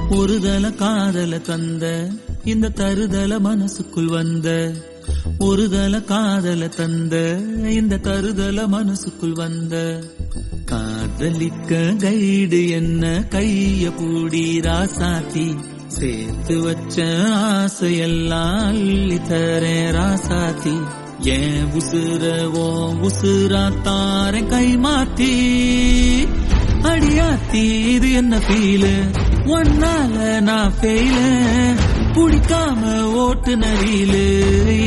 ஒருதல காதல தந்த இந்த தருதல மனசுக்குள் வந்த ஒருதல காதல தந்த இந்த தருதல மனசுக்குள் வந்த காதலிக்க கைடு என்ன கைய பூடி ராசாத்தி சேர்த்து வச்ச ஆசையெல்லாம் அள்ளி தரேன் ராசாத்தி ஏன் உசுரவோ உசுரா தார கை மாத்தி அடியாத்தி இது என்ன ஃபீலு ஒன்னால நான் ஃபெயில பிடிக்காம ஓட்டு நரியிலு